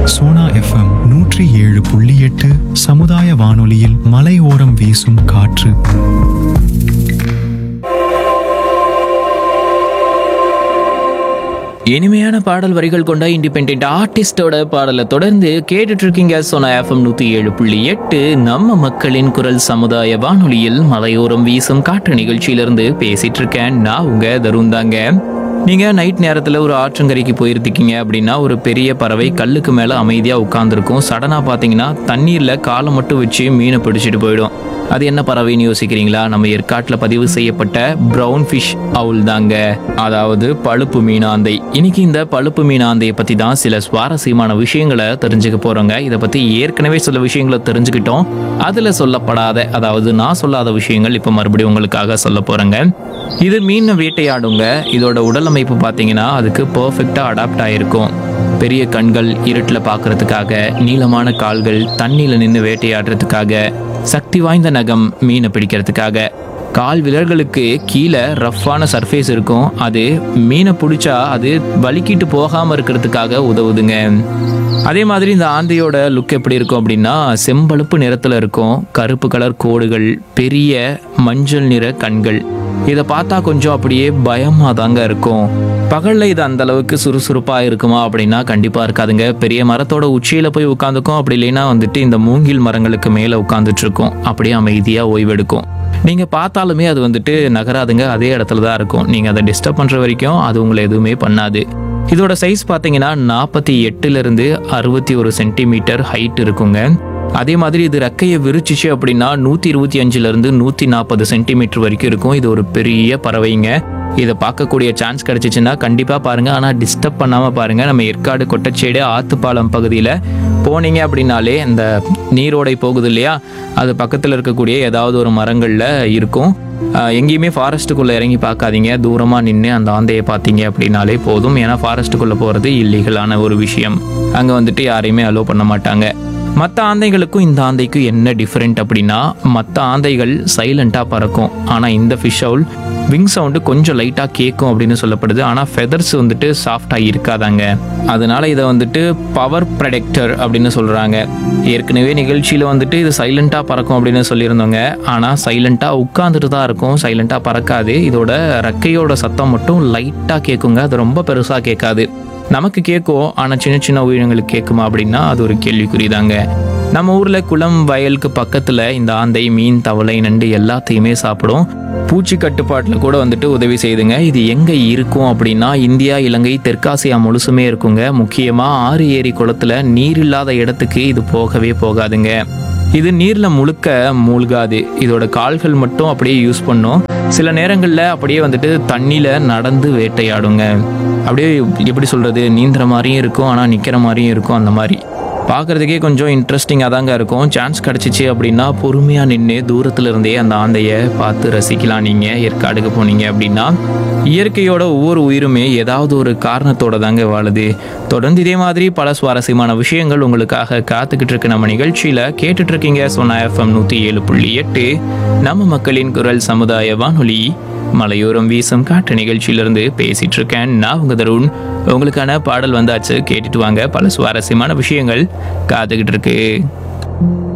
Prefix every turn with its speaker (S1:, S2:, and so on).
S1: Sona FM நூற்றி ஏழு புள்ளி எட்டு சமுதாய வானொலியில் மலையோரம் வீசும் காற்று
S2: இனிமையான பாடல் வரிகள் கொண்ட இண்டிபெண்ட் ஆர்டிஸ்டோட பாடலை தொடர்ந்து கேட்டுட்டு இருக்கீங்க சோனா எஃப்எம் நூத்தி ஏழு புள்ளி எட்டு நம்ம மக்களின் குரல் சமுதாய வானொலியில் மலையோரம் வீசும் காற்று நிகழ்ச்சியிலிருந்து பேசிட்டு இருக்கேன் நான் உங்க தருண் தாங்க நீங்க நைட் நேரத்துல ஒரு ஆற்றங்கரைக்கு போயிருக்கீங்க அப்படின்னா ஒரு பெரிய பறவை கல்லுக்கு மேல அமைதியா உட்கார்ந்துருக்கும் சடனா பாத்தீங்கன்னா தண்ணீர்ல காலை மட்டும் வச்சு மீனை பிடிச்சிட்டு போயிடும் அது என்ன பறவைன்னு யோசிக்கிறீங்களா நம்ம ஏற்காட்டில் பதிவு செய்யப்பட்ட பிரவுன் ஃபிஷ் அவுல் தாங்க அதாவது பழுப்பு மீனாந்தை இன்னைக்கு இந்த பழுப்பு மீனாந்தையை பத்தி தான் சில சுவாரஸ்யமான விஷயங்களை தெரிஞ்சுக்க போறோங்க இதை பத்தி ஏற்கனவே சில விஷயங்களை தெரிஞ்சுக்கிட்டோம் அதுல சொல்லப்படாத அதாவது நான் சொல்லாத விஷயங்கள் இப்போ மறுபடியும் உங்களுக்காக சொல்ல போறேங்க இது மீனை வேட்டையாடுங்க இதோட உடல் அமைப்பு பார்த்தீங்கன்னா அதுக்கு பர்ஃபெக்டா அடாப்ட் ஆயிருக்கும் பெரிய கண்கள் இருட்டில் பார்க்கறதுக்காக நீளமான கால்கள் தண்ணியில் நின்று வேட்டையாடுறதுக்காக சக்தி வாய்ந்த நகம் மீனை பிடிக்கிறதுக்காக கால் விரல்களுக்கு கீழே ரஃப்பான சர்ஃபேஸ் இருக்கும் அது மீனை பிடிச்சா அது வலிக்கிட்டு போகாமல் இருக்கிறதுக்காக உதவுதுங்க அதே மாதிரி இந்த ஆந்தையோட லுக் எப்படி இருக்கும் அப்படின்னா செம்பழுப்பு நிறத்தில் இருக்கும் கருப்பு கலர் கோடுகள் பெரிய மஞ்சள் நிற கண்கள் இதை பார்த்தா கொஞ்சம் அப்படியே பயமாக தாங்க இருக்கும் பகலில் இது அந்த அளவுக்கு சுறுசுறுப்பாக இருக்குமா அப்படின்னா கண்டிப்பாக இருக்காதுங்க பெரிய மரத்தோட உச்சியில் போய் உட்காந்துக்கும் அப்படி இல்லைன்னா வந்துட்டு இந்த மூங்கில் மரங்களுக்கு மேலே உட்காந்துட்டு இருக்கும் அப்படியே அமைதியாக ஓய்வெடுக்கும் நீங்கள் பார்த்தாலுமே அது வந்துட்டு நகராதுங்க அதே இடத்துல தான் இருக்கும் நீங்கள் அதை டிஸ்டர்ப் பண்ணுற வரைக்கும் அது உங்களை எதுவுமே பண்ணாது இதோட சைஸ் பார்த்தீங்கன்னா நாற்பத்தி எட்டுலேருந்து அறுபத்தி ஒரு சென்டிமீட்டர் ஹைட் இருக்குங்க அதே மாதிரி இது ரெக்கையை விரிச்சிச்சு அப்படின்னா நூற்றி இருபத்தி அஞ்சுலேருந்து நூற்றி நாற்பது சென்டிமீட்டர் வரைக்கும் இருக்கும் இது ஒரு பெரிய பறவைங்க இதை பார்க்கக்கூடிய சான்ஸ் கிடைச்சிச்சுன்னா கண்டிப்பாக பாருங்கள் ஆனால் டிஸ்டர்ப் பண்ணாமல் பாருங்கள் நம்ம ஏற்காடு கொட்டச்சேடு ஆத்துப்பாலம் பகுதியில் போனீங்க அப்படின்னாலே இந்த நீரோடை போகுது இல்லையா அது பக்கத்தில் இருக்கக்கூடிய ஏதாவது ஒரு மரங்களில் இருக்கும் ஆஹ் எங்கேயுமே ஃபாரஸ்ட்டுக்குள்ளே இறங்கி பார்க்காதீங்க தூரமாக நின்று அந்த ஆந்தையை பார்த்தீங்க அப்படின்னாலே போதும் ஏன்னா ஃபாரஸ்ட்டுக்குள்ளே போகிறது இல்லீகலான ஒரு விஷயம் அங்கே வந்துட்டு யாரையுமே அலோவ் பண்ண மாட்டாங்க மற்ற ஆந்தைகளுக்கும் இந்த ஆந்தைக்கும் என்ன டிஃப்ரெண்ட் அப்படின்னா மற்ற ஆந்தைகள் சைலண்ட்டாக பறக்கும் ஆனால் இந்த ஃபிஷ் அவுல் விங் சவுண்டு கொஞ்சம் லைட்டாக கேட்கும் அப்படின்னு சொல்லப்படுது ஆனால் ஃபெதர்ஸ் வந்துட்டு சாஃப்டாக இருக்காதாங்க அதனால இதை வந்துட்டு பவர் ப்ரொடெக்டர் அப்படின்னு சொல்கிறாங்க ஏற்கனவே நிகழ்ச்சியில் வந்துட்டு இது சைலண்ட்டாக பறக்கும் அப்படின்னு சொல்லியிருந்தோங்க ஆனால் சைலண்ட்டாக உட்காந்துட்டு தான் இருக்கும் சைலண்ட்டாக பறக்காது இதோட ரெக்கையோட சத்தம் மட்டும் லைட்டாக கேட்குங்க அது ரொம்ப பெருசாக கேட்காது நமக்கு கேட்கும் ஆனால் சின்ன சின்ன உயிரினங்களுக்கு கேட்குமா அப்படின்னா அது ஒரு கேள்விக்குறிதாங்க நம்ம ஊரில் குளம் வயலுக்கு பக்கத்தில் இந்த ஆந்தை மீன் தவளை நண்டு எல்லாத்தையுமே சாப்பிடும் பூச்சி கட்டுப்பாட்டில் கூட வந்துட்டு உதவி செய்யுதுங்க இது எங்கே இருக்கும் அப்படின்னா இந்தியா இலங்கை தெற்காசியா முழுசுமே இருக்குங்க முக்கியமாக ஆறு ஏரி குளத்துல நீர் இல்லாத இடத்துக்கு இது போகவே போகாதுங்க இது நீர்ல முழுக்க மூழ்காது இதோட கால்கள் மட்டும் அப்படியே யூஸ் பண்ணும் சில நேரங்களில் அப்படியே வந்துட்டு தண்ணியில நடந்து வேட்டையாடுங்க அப்படியே எப்படி சொல்றது நீந்துற மாதிரியும் இருக்கும் ஆனால் நிற்கிற மாதிரியும் இருக்கும் அந்த மாதிரி பார்க்குறதுக்கே கொஞ்சம் இன்ட்ரெஸ்டிங்காக தாங்க இருக்கும் சான்ஸ் கிடச்சிச்சு அப்படின்னா பொறுமையாக நின்று தூரத்துல இருந்தே அந்த ஆந்தையை பார்த்து ரசிக்கலாம் நீங்கள் ஏற்காடுக்கு போனீங்க அப்படின்னா இயற்கையோட ஒவ்வொரு உயிருமே ஏதாவது ஒரு காரணத்தோட தாங்க வாழுது தொடர்ந்து இதே மாதிரி பல சுவாரஸ்யமான விஷயங்கள் உங்களுக்காக காத்துக்கிட்டு இருக்கு நம்ம நிகழ்ச்சியில் கேட்டுட்டு இருக்கீங்க சொன்ன எஃப்எம் நூற்றி ஏழு புள்ளி எட்டு நம்ம மக்களின் குரல் சமுதாய வானொலி மலையோரம் வீசும் காற்று நிகழ்ச்சியிலிருந்து பேசிட்டு இருக்கேன் நான் உங்க தருண் உங்களுக்கான பாடல் வந்தாச்சு கேட்டுட்டு வாங்க பல சுவாரஸ்யமான விஷயங்கள் காத்துக்கிட்டு இருக்கு